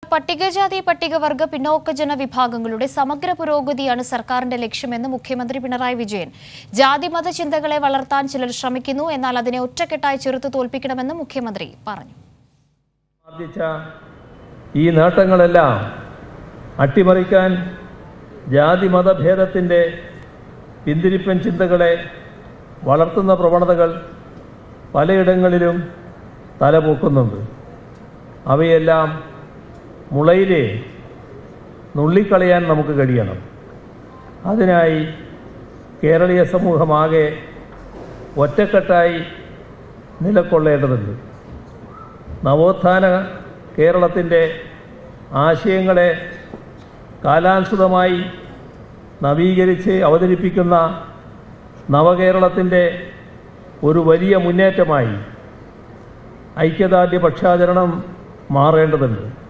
പട്ടികജാതി പട്ടികവർഗ പിന്നോക്ക ജനവിഭാഗങ്ങളുടെ സമഗ്ര പുരോഗതിയാണ് സർക്കാരിന്റെ ലക്ഷ്യമെന്ന് മുഖ്യമന്ത്രി പിണറായി വിജയൻ ജാതിമത ചിന്തകളെ വളർത്താൻ ചിലർ ശ്രമിക്കുന്നു എന്നാൽ അതിനെ ഒറ്റക്കെട്ടായി ചെറുത്തു തോൽപ്പിക്കണമെന്ന് മുഖ്യമന്ത്രി പറഞ്ഞു ആർജിച്ച ഈ നേട്ടങ്ങളെല്ലാം അട്ടിമറിക്കാൻ ജാതി മതഭേദത്തിൻ്റെ പിന്തിരിപ്പൻ ചിന്തകളെ വളർത്തുന്ന പ്രവണതകൾ പലയിടങ്ങളിലും തലപൊക്കുന്നുണ്ട് അവയെല്ലാം മുളയിലെ നുള്ളിക്കളയാൻ നമുക്ക് കഴിയണം അതിനായി കേരളീയ സമൂഹമാകെ ഒറ്റക്കെട്ടായി നിലകൊള്ളേണ്ടതുണ്ട് നവോത്ഥാന കേരളത്തിൻ്റെ ആശയങ്ങളെ കാലാനുസൃതമായി നവീകരിച്ച് അവതരിപ്പിക്കുന്ന നവകേരളത്തിൻ്റെ ഒരു വലിയ മുന്നേറ്റമായി ഐക്യദാർഢ്യ പക്ഷാചരണം മാറേണ്ടതുണ്ട്